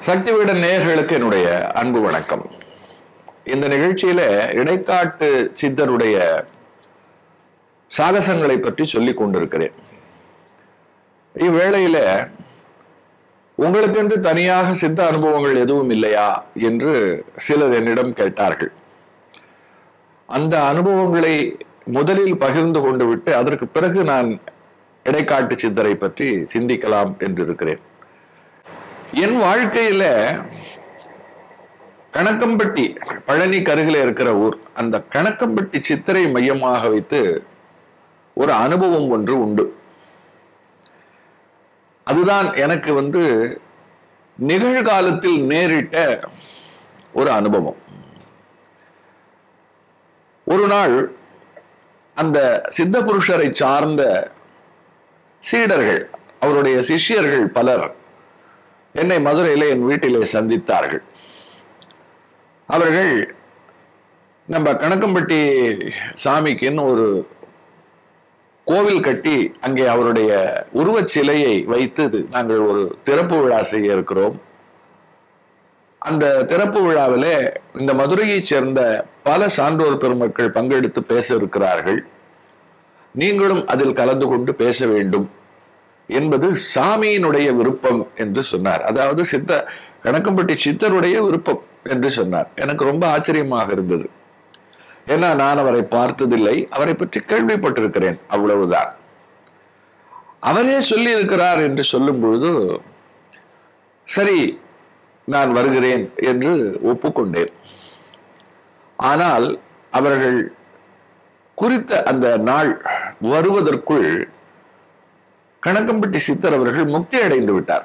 சக்தி வீடன் நேயர்களுக்கு என்னுடைய அன்பு வணக்கம் இந்த நிகழ்ச்சியில இடைக்காட்டு சித்தருடைய சாகசங்களை பற்றி சொல்லிக் கொண்டிருக்கிறேன் இவ்வேளையில உங்களுக்கென்று தனியாக சித்த அனுபவங்கள் எதுவும் இல்லையா என்று சிலர் என்னிடம் கேட்டார்கள் அந்த அனுபவங்களை முதலில் பகிர்ந்து கொண்டு விட்டு அதற்கு பிறகு நான் இடைக்காட்டு சித்தரை பற்றி சிந்திக்கலாம் என்று இருக்கிறேன் என் வாழ்க்கையில கணக்கம்பட்டி பழனி கருகில இருக்கிற ஊர் அந்த கணக்கம்பட்டி சித்தரை மையமாக வைத்து ஒரு அனுபவம் ஒன்று உண்டு அதுதான் எனக்கு வந்து நிகழ்காலத்தில் நேரிட்ட ஒரு அனுபவம் ஒரு நாள் அந்த சித்த புருஷரை சார்ந்த சீடர்கள் அவருடைய சிஷ்யர்கள் பலர் என்னை மதுரையில என் வீட்டிலே சந்தித்தார்கள் அவர்கள் நம்ம கணக்கம்பட்டி சாமிக்குன்னு ஒரு கோவில் கட்டி அங்கே அவருடைய உருவச் சிலையை வைத்து நாங்கள் ஒரு திறப்பு விழா செய்ய இருக்கிறோம் அந்த திறப்பு விழாவிலே இந்த மதுரையைச் சேர்ந்த பல சான்றோர் பெருமக்கள் பங்கெடுத்து பேச இருக்கிறார்கள் நீங்களும் அதில் கலந்து கொண்டு பேச வேண்டும் என்பது சாமியினுடைய விருப்பம் என்று சொன்னார் அதாவது சித்த கணக்கம்பட்டி சித்தருடைய விருப்பம் என்று சொன்னார் எனக்கு ரொம்ப ஆச்சரியமாக இருந்தது ஏன்னா நான் அவரை பார்த்ததில்லை அவரை பற்றி கேள்விப்பட்டிருக்கிறேன் அவ்வளவுதான் அவரே சொல்லி இருக்கிறார் என்று சொல்லும் பொழுது சரி நான் வருகிறேன் என்று ஒப்புக்கொண்டேன் ஆனால் அவர்கள் குறித்த அந்த நாள் வருவதற்குள் கணக்கம்பட்டி சித்தர் அவர்கள் முக்தி அடைந்து விட்டார்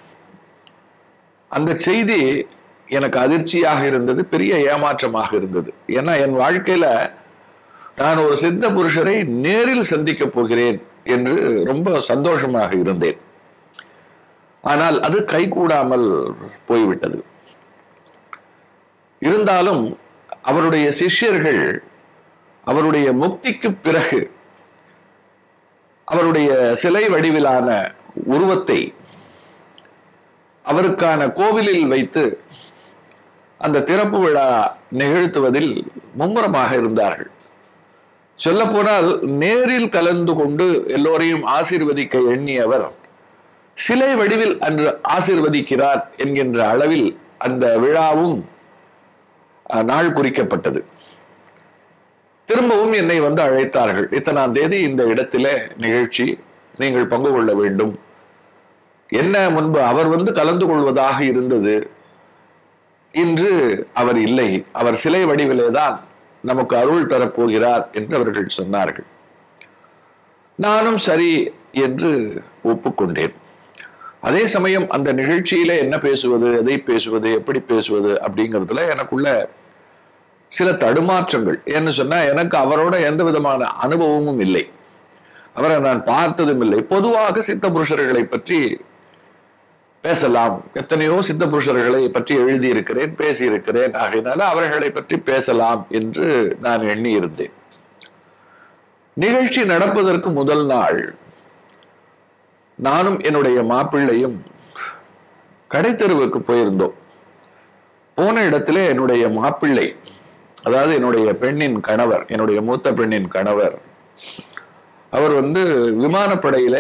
அந்த செய்தி எனக்கு அதிர்ச்சியாக இருந்தது பெரிய ஏமாற்றமாக இருந்தது ஏன்னா என் வாழ்க்கையில நான் ஒரு சித்த புருஷரை நேரில் சந்திக்க போகிறேன் என்று ரொம்ப சந்தோஷமாக இருந்தேன் ஆனால் அது கைகூடாமல் போய்விட்டது இருந்தாலும் அவருடைய சிஷ்யர்கள் அவருடைய முக்திக்கு பிறகு அவருடைய சிலை வடிவிலான உருவத்தை அவருக்கான கோவிலில் வைத்து அந்த திறப்பு விழா நிகழ்த்துவதில் மும்முரமாக இருந்தார்கள் சொல்ல போனால் நேரில் கலந்து கொண்டு எல்லோரையும் ஆசீர்வதிக்க எண்ணியவர் சிலை வடிவில் அன்று ஆசீர்வதிக்கிறார் என்கின்ற அளவில் அந்த விழாவும் நாள் குறிக்கப்பட்டது திரும்பவும் என்னை வந்து அழைத்தார்கள் இத்தனாம் தேதி இந்த இடத்திலே நிகழ்ச்சி நீங்கள் பங்கு கொள்ள வேண்டும் என்ன முன்பு அவர் வந்து கலந்து கொள்வதாக இருந்தது இன்று அவர் இல்லை அவர் சிலை வடிவிலே தான் நமக்கு அருள் தரப்போகிறார் என்று அவர்கள் சொன்னார்கள் நானும் சரி என்று ஒப்புக்கொண்டேன் அதே சமயம் அந்த நிகழ்ச்சியில என்ன பேசுவது எதை பேசுவது எப்படி பேசுவது அப்படிங்கிறதுல எனக்குள்ள சில தடுமாற்றங்கள் என்ன சொன்னா எனக்கு அவரோட எந்த விதமான அனுபவமும் இல்லை அவரை நான் பார்த்ததும் இல்லை பொதுவாக சித்த புருஷர்களை பற்றி பேசலாம் எத்தனையோ சித்த புருஷர்களை பற்றி எழுதியிருக்கிறேன் பேசியிருக்கிறேன் ஆகையினால அவர்களை பற்றி பேசலாம் என்று நான் எண்ணி இருந்தேன் நிகழ்ச்சி நடப்பதற்கு முதல் நாள் நானும் என்னுடைய மாப்பிள்ளையும் கடைத்தெருவுக்கு போயிருந்தோம் போன இடத்துல என்னுடைய மாப்பிள்ளை அதாவது என்னுடைய பெண்ணின் கணவர் என்னுடைய மூத்த பெண்ணின் கணவர் அவர் வந்து விமானப்படையில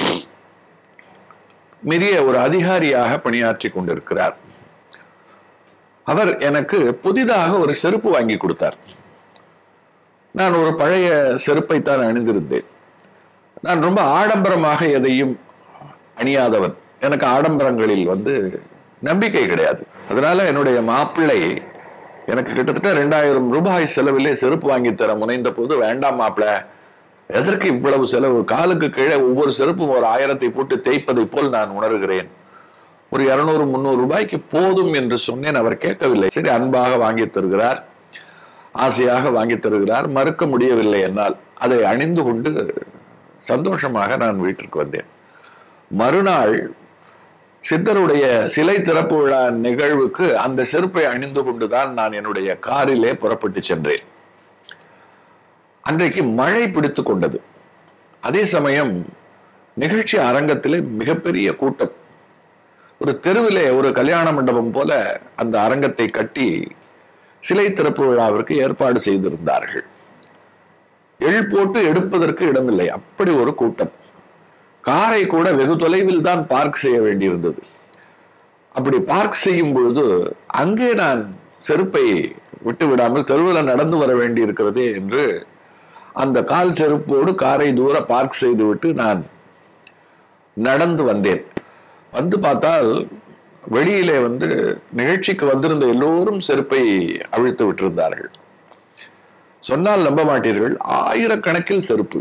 மிரிய ஒரு அதிகாரியாக பணியாற்றி கொண்டிருக்கிறார் அவர் எனக்கு புதிதாக ஒரு செருப்பு வாங்கி கொடுத்தார் நான் ஒரு பழைய செருப்பை தான் அணிந்திருந்தேன் நான் ரொம்ப ஆடம்பரமாக எதையும் அணியாதவன் எனக்கு ஆடம்பரங்களில் வந்து நம்பிக்கை கிடையாது அதனால என்னுடைய மாப்பிள்ளை எனக்கு கிட்டத்தட்ட ரெண்டாயிரம் ரூபாய் செலவிலே செருப்பு வாங்கி தர முனைந்த போது வேண்டாம் மாப்பிள்ள எதற்கு இவ்வளவு செலவு காலுக்கு கீழே ஒவ்வொரு செருப்பும் ஒரு ஆயிரத்தை போட்டு தேய்ப்பதை போல் நான் உணர்கிறேன் ஒரு இருநூறு முந்நூறு ரூபாய்க்கு போதும் என்று சொன்னேன் அவர் கேட்கவில்லை சரி அன்பாக வாங்கி தருகிறார் ஆசையாக வாங்கி தருகிறார் மறுக்க முடியவில்லை என்னால் அதை அணிந்து கொண்டு சந்தோஷமாக நான் வீட்டிற்கு வந்தேன் மறுநாள் சித்தருடைய சிலை திறப்பு விழா நிகழ்வுக்கு அந்த செருப்பை அணிந்து கொண்டுதான் நான் என்னுடைய காரிலே புறப்பட்டு சென்றேன் அன்றைக்கு மழை பிடித்து கொண்டது அதே சமயம் நிகழ்ச்சி அரங்கத்திலே மிகப்பெரிய கூட்டம் ஒரு தெருவிலே ஒரு கல்யாண மண்டபம் போல அந்த அரங்கத்தை கட்டி சிலை திறப்பு விழாவிற்கு ஏற்பாடு செய்திருந்தார்கள் எள் போட்டு எடுப்பதற்கு இடமில்லை அப்படி ஒரு கூட்டம் காரை கூட வெகு தொலைவில் தான் பார்க் செய்ய வேண்டியிருந்தது அப்படி பார்க் செய்யும் பொழுது அங்கே நான் செருப்பை விட்டு விடாமல் தெருவில் நடந்து வர வேண்டி இருக்கிறதே என்று அந்த கால் செருப்போடு காரை தூர பார்க் செய்துவிட்டு நான் நடந்து வந்தேன் வந்து பார்த்தால் வெளியிலே வந்து நிகழ்ச்சிக்கு வந்திருந்த எல்லோரும் செருப்பை அவிழ்த்து விட்டிருந்தார்கள் சொன்னால் நம்ப மாட்டீர்கள் ஆயிரக்கணக்கில் செருப்பு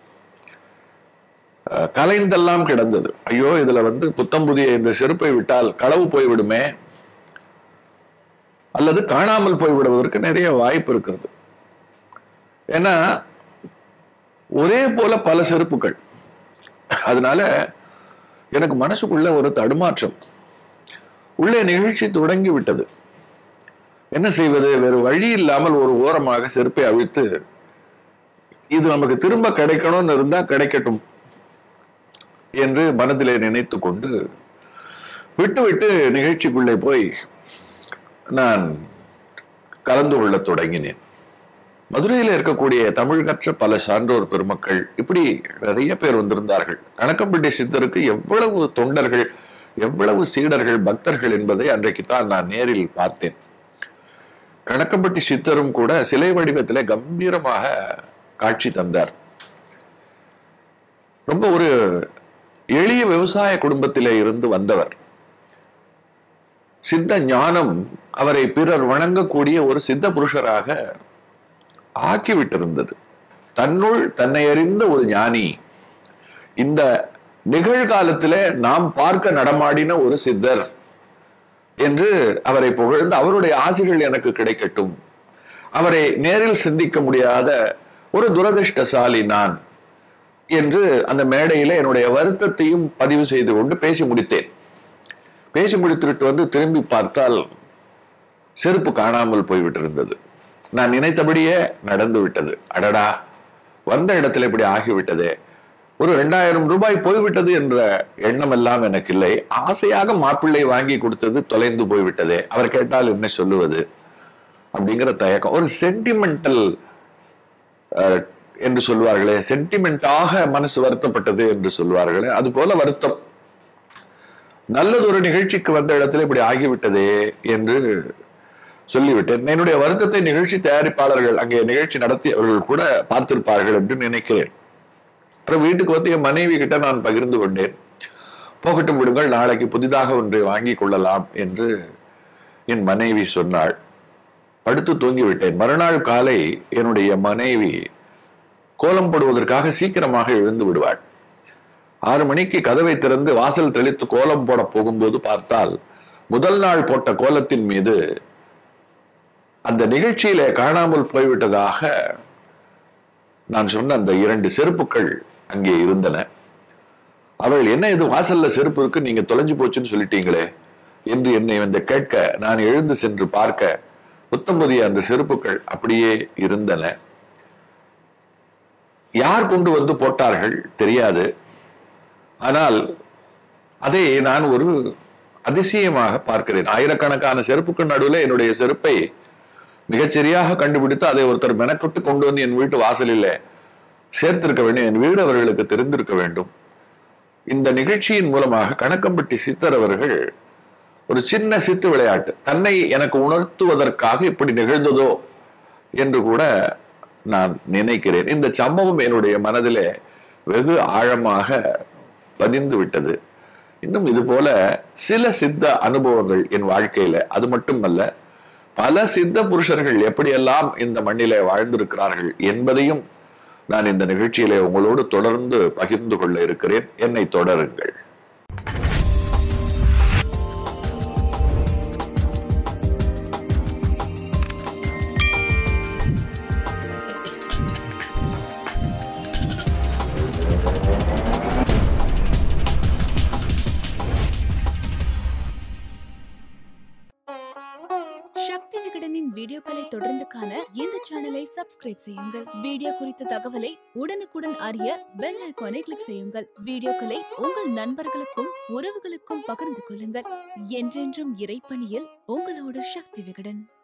அஹ், கலைந்தெல்லாம் கிடந்தது ஐயோ இதுல வந்து புத்தம் புதிய இந்த செருப்பை விட்டால் களவு போய்விடுமே அல்லது காணாமல் போய்விடுவதற்கு நிறைய வாய்ப்பு இருக்கிறது ஏன்னா ஒரே போல பல செருப்புகள் அதனால எனக்கு மனசுக்குள்ள ஒரு தடுமாற்றம் உள்ளே நிகழ்ச்சி தொடங்கி விட்டது என்ன செய்வது வேறு வழி இல்லாமல் ஒரு ஓரமாக செருப்பை அவிழ்த்து இது நமக்கு திரும்ப கிடைக்கணும்னு இருந்தா கிடைக்கட்டும் என்று மனதிலே நினைத்து கொண்டு விட்டு விட்டு நிகழ்ச்சிக்குள்ளே போய் நான் கலந்து கொள்ளத் தொடங்கினேன் மதுரையில் இருக்கக்கூடிய தமிழ் கற்ற பல சான்றோர் பெருமக்கள் இப்படி நிறைய பேர் வந்திருந்தார்கள் கணக்கம்பட்டி சித்தருக்கு எவ்வளவு தொண்டர்கள் எவ்வளவு சீடர்கள் பக்தர்கள் என்பதை அன்றைக்கு தான் நான் நேரில் பார்த்தேன் கணக்கம்பட்டி சித்தரும் கூட சிலை வடிவத்திலே கம்பீரமாக காட்சி தந்தார் ரொம்ப ஒரு எளிய விவசாய குடும்பத்திலே இருந்து வந்தவர் சித்த ஞானம் அவரை பிறர் வணங்கக்கூடிய ஒரு சித்த புருஷராக ஆக்கிவிட்டிருந்தது தன்னுள் தன்னை அறிந்த ஒரு ஞானி இந்த நிகழ்காலத்திலே நாம் பார்க்க நடமாடின ஒரு சித்தர் என்று அவரை புகழ்ந்து அவருடைய ஆசைகள் எனக்கு கிடைக்கட்டும் அவரை நேரில் சந்திக்க முடியாத ஒரு துரதிருஷ்டசாலி நான் என்று அந்த மேடையில என்னுடைய வருத்தத்தையும் பதிவு செய்து கொண்டு பேசி முடித்தேன் பேசி முடித்துவிட்டு வந்து திரும்பி பார்த்தால் செருப்பு காணாமல் போய்விட்டிருந்தது நான் நினைத்தபடியே நடந்து விட்டது அடடா வந்த இடத்துல இப்படி ஆகிவிட்டதே ஒரு ரெண்டாயிரம் ரூபாய் போய்விட்டது என்ற எண்ணம் எல்லாம் எனக்கு இல்லை ஆசையாக மாப்பிள்ளை வாங்கி கொடுத்தது தொலைந்து போய்விட்டதே அவர் கேட்டால் என்ன சொல்லுவது அப்படிங்கிற தயக்கம் ஒரு சென்டிமெண்டல் என்று சொல்வார்களே சென்டிமெண்டாக மனசு வருத்தப்பட்டது என்று சொல்வார்களே அது போல வருத்தம் நல்லதொரு நிகழ்ச்சிக்கு வந்த இடத்துல இப்படி ஆகிவிட்டதே என்று சொல்லிவிட்டேன் என்னுடைய வருத்தத்தை நிகழ்ச்சி தயாரிப்பாளர்கள் அங்கே நிகழ்ச்சி நடத்தியவர்கள் கூட பார்த்திருப்பார்கள் என்று நினைக்கிறேன் அப்புறம் வீட்டுக்கு வந்து என் மனைவி கிட்ட நான் பகிர்ந்து கொண்டேன் போகட்டும் விடுங்கள் நாளைக்கு புதிதாக ஒன்றை வாங்கி கொள்ளலாம் என்று என் மனைவி சொன்னாள் படுத்து தூங்கிவிட்டேன் மறுநாள் காலை என்னுடைய மனைவி கோலம் போடுவதற்காக சீக்கிரமாக எழுந்து விடுவாள் ஆறு மணிக்கு கதவை திறந்து வாசல் தெளித்து கோலம் போட போகும்போது பார்த்தால் முதல் நாள் போட்ட கோலத்தின் மீது அந்த நிகழ்ச்சியில காணாமல் போய்விட்டதாக நான் சொன்ன அந்த இரண்டு செருப்புகள் அங்கே இருந்தன அவள் என்ன இது வாசல்ல செருப்பு இருக்கு நீங்க தொலைஞ்சு போச்சுன்னு சொல்லிட்டீங்களே என்று என்னை வந்து கேட்க நான் எழுந்து சென்று பார்க்க புத்தம்பதிய அந்த செருப்புகள் அப்படியே இருந்தன யார் கொண்டு வந்து போட்டார்கள் தெரியாது ஆனால் அதை நான் ஒரு அதிசயமாக பார்க்கிறேன் ஆயிரக்கணக்கான செருப்புக்கு நடுவில் என்னுடைய செருப்பை மிகச்சரியாக கண்டுபிடித்து அதை ஒருத்தர் மெனக்கொட்டு கொண்டு வந்து என் வீட்டு வாசலில் சேர்த்திருக்க வேண்டும் என் வீடு அவர்களுக்கு தெரிந்திருக்க வேண்டும் இந்த நிகழ்ச்சியின் மூலமாக கணக்கம்பட்டி சித்தர் அவர்கள் ஒரு சின்ன சித்து விளையாட்டு தன்னை எனக்கு உணர்த்துவதற்காக இப்படி நிகழ்ந்ததோ என்று கூட நான் நினைக்கிறேன் இந்த சம்பவம் என்னுடைய மனதிலே வெகு ஆழமாக பதிந்து விட்டது இன்னும் இது போல சில சித்த அனுபவங்கள் என் வாழ்க்கையில அது மட்டுமல்ல பல சித்த புருஷர்கள் எப்படியெல்லாம் இந்த மண்ணிலே வாழ்ந்திருக்கிறார்கள் என்பதையும் நான் இந்த நிகழ்ச்சியிலே உங்களோடு தொடர்ந்து பகிர்ந்து கொள்ள இருக்கிறேன் என்னை தொடருங்கள் சக்தி விகடனின் வீடியோக்களை தொடர்ந்து காண இந்த சேனலை சப்ஸ்கிரைப் செய்யுங்கள் வீடியோ குறித்த தகவலை உடனுக்குடன் அறிய பெல் ஐகானை கிளிக் செய்யுங்கள் வீடியோக்களை உங்கள் நண்பர்களுக்கும் உறவுகளுக்கும் பகிர்ந்து கொள்ளுங்கள் என்றென்றும் இறைப்பணியில் உங்களோட சக்தி விகடன்